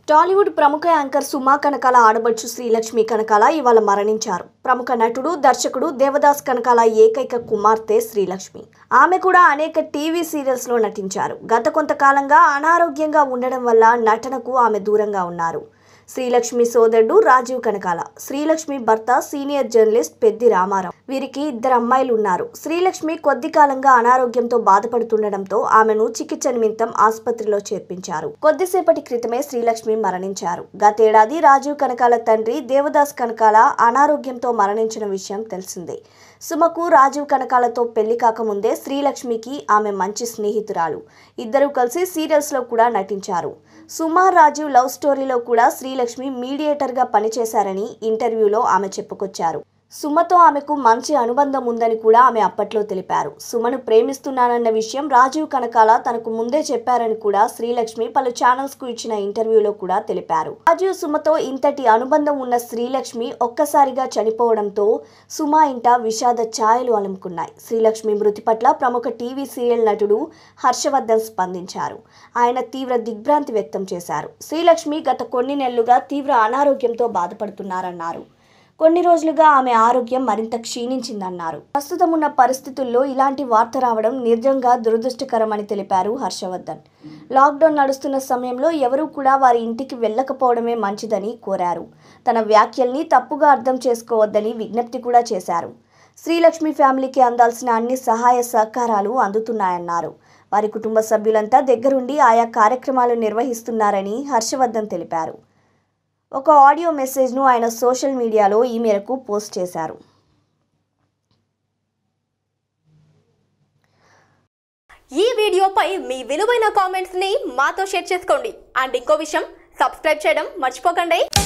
టాలీవుడ్ ప్రముఖ యాంకర్ సుమా కనకాల ఆడబడుచు శ్రీలక్ష్మి కనకాల ఇవాళ మరణించారు ప్రముఖ నటుడు దర్శకుడు దేవదాస్ కనకాల ఏకైక కుమార్తె శ్రీలక్ష్మి ఆమె కూడా అనేక టీవీ సీరియల్స్ లో నటించారు గత కొంతకాలంగా అనారోగ్యంగా ఉండడం వల్ల నటనకు ఆమె దూరంగా ఉన్నారు శ్రీలక్ష్మి సోదరుడు రాజీవ్ కనకాల శ్రీలక్ష్మి భర్త సీనియర్ జర్నలిస్ట్ పెద్ది రామారావు వీరికి ఇద్దరు అమ్మాయిలు ఉన్నారు శ్రీలక్ష్మి కొద్ది కాలంగా అనారోగ్యంతో బాధపడుతుండటంతో ఆమెను చికిత్స నిమిత్తం ఆసుపత్రిలో చేర్పించారు కొద్దిసేపటి క్రితమే శ్రీలక్ష్మి మరణించారు గతేడాది రాజీవ్ కనకాల తండ్రి దేవదాస్ కనకాల అనారోగ్యంతో మరణించిన విషయం తెలిసిందే సుమకు రాజీవ్ కనకాలతో పెళ్లి కాకముందే శ్రీలక్ష్మికి ఆమె మంచి స్నేహితురాలు ఇద్దరూ కలిసి సీరియల్స్లో కూడా నటించారు సుమా రాజీవ్ లవ్ స్టోరీలో కూడా శ్రీలక్ష్మి మీడియేటర్గా పనిచేశారని ఇంటర్వ్యూలో ఆమె చెప్పుకొచ్చారు సుమతో ఆమెకు మంచి అనుబంధం ఉందని కూడా ఆమె అప్పట్లో తెలిపారు సుమను ప్రేమిస్తున్నానన్న విషయం రాజీవ్ కనకాల తనకు ముందే చెప్పారని కూడా శ్రీలక్ష్మి పలు ఛానల్స్ కు ఇచ్చిన ఇంటర్వ్యూలో కూడా తెలిపారు రాజీవ్ సుమతో ఇంతటి అనుబంధం ఉన్న శ్రీలక్ష్మి ఒక్కసారిగా చనిపోవడంతో సుమ ఇంట విషాద ఛాయలు అలుముకున్నాయి శ్రీలక్ష్మి మృతి పట్ల ప్రముఖ టీవీ సీరియల్ నటుడు హర్షవర్ధన్ స్పందించారు ఆయన తీవ్ర దిగ్భ్రాంతి వ్యక్తం చేశారు శ్రీలక్ష్మి గత కొన్ని నెలలుగా తీవ్ర అనారోగ్యంతో బాధపడుతున్నారన్నారు కొన్ని రోజులుగా ఆమె ఆరోగ్యం మరింత క్షీణించిందన్నారు ప్రస్తుతం ఉన్న పరిస్థితుల్లో ఇలాంటి వార్త రావడం నిజంగా దురదృష్టకరమని తెలిపారు హర్షవర్ధన్ లాక్డౌన్ నడుస్తున్న సమయంలో ఎవరూ కూడా వారి ఇంటికి వెళ్ళకపోవడమే మంచిదని కోరారు తన వ్యాఖ్యల్ని తప్పుగా అర్థం చేసుకోవద్దని విజ్ఞప్తి కూడా చేశారు శ్రీలక్ష్మి ఫ్యామిలీకి అందాల్సిన అన్ని సహాయ సహకారాలు అందుతున్నాయన్నారు వారి కుటుంబ సభ్యులంతా దగ్గరుండి ఆయా కార్యక్రమాలు నిర్వహిస్తున్నారని హర్షవర్ధన్ తెలిపారు ఒక ఆడియో మెసేజ్ను ఆయన సోషల్ మీడియాలో ఈ మేరకు పోస్ట్ చేశారు ఈ వీడియోపై మీ విలువైన కామెంట్స్ ని మాతో షేర్ చేసుకోండి అండ్ ఇంకో విషయం సబ్స్క్రైబ్ చేయడం మర్చిపోకండి